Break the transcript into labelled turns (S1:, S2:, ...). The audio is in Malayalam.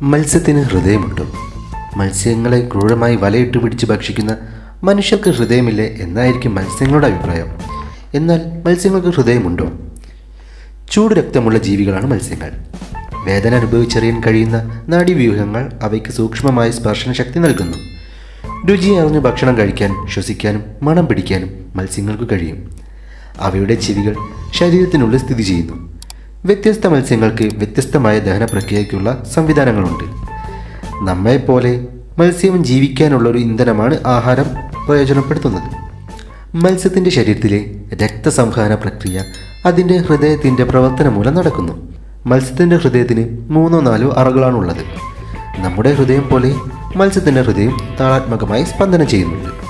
S1: മത്സ്യത്തിന് ഹൃദയമുണ്ടോ മത്സ്യങ്ങളെ ക്രൂരമായി വലയിട്ട് പിടിച്ച് ഭക്ഷിക്കുന്ന മനുഷ്യർക്ക് ഹൃദയമില്ലേ എന്നായിരിക്കും മത്സ്യങ്ങളുടെ അഭിപ്രായം എന്നാൽ മത്സ്യങ്ങൾക്ക് ഹൃദയമുണ്ടോ ചൂട് രക്തമുള്ള ജീവികളാണ് മത്സ്യങ്ങൾ വേദന അനുഭവിച്ചറിയാൻ കഴിയുന്ന നാഡീവ്യൂഹങ്ങൾ അവയ്ക്ക് സൂക്ഷ്മമായ സ്പർശന ശക്തി നൽകുന്നു രുചി അറിഞ്ഞ് ഭക്ഷണം കഴിക്കാൻ ശ്വസിക്കാനും മണം പിടിക്കാനും മത്സ്യങ്ങൾക്ക് കഴിയും അവയുടെ ചെവികൾ ശരീരത്തിനുള്ളിൽ സ്ഥിതി ചെയ്യുന്നു വ്യത്യസ്ത മത്സ്യങ്ങൾക്ക് വ്യത്യസ്തമായ ദഹന പ്രക്രിയയ്ക്കുള്ള സംവിധാനങ്ങളുണ്ട് നമ്മെപ്പോലെ മത്സ്യം ജീവിക്കാനുള്ള ഒരു ഇന്ധനമാണ് ആഹാരം പ്രയോജനപ്പെടുത്തുന്നത് മത്സ്യത്തിൻ്റെ ശരീരത്തിലെ രക്തസംഹാര പ്രക്രിയ അതിൻ്റെ ഹൃദയത്തിൻ്റെ പ്രവർത്തനം മൂലം നടക്കുന്നു മത്സ്യത്തിൻ്റെ ഹൃദയത്തിന് മൂന്നോ നാലോ അറകളാണുള്ളത് നമ്മുടെ ഹൃദയം പോലെ മത്സ്യത്തിൻ്റെ ഹൃദയം താളാത്മകമായി സ്പന്ദനം ചെയ്യുന്നുണ്ട്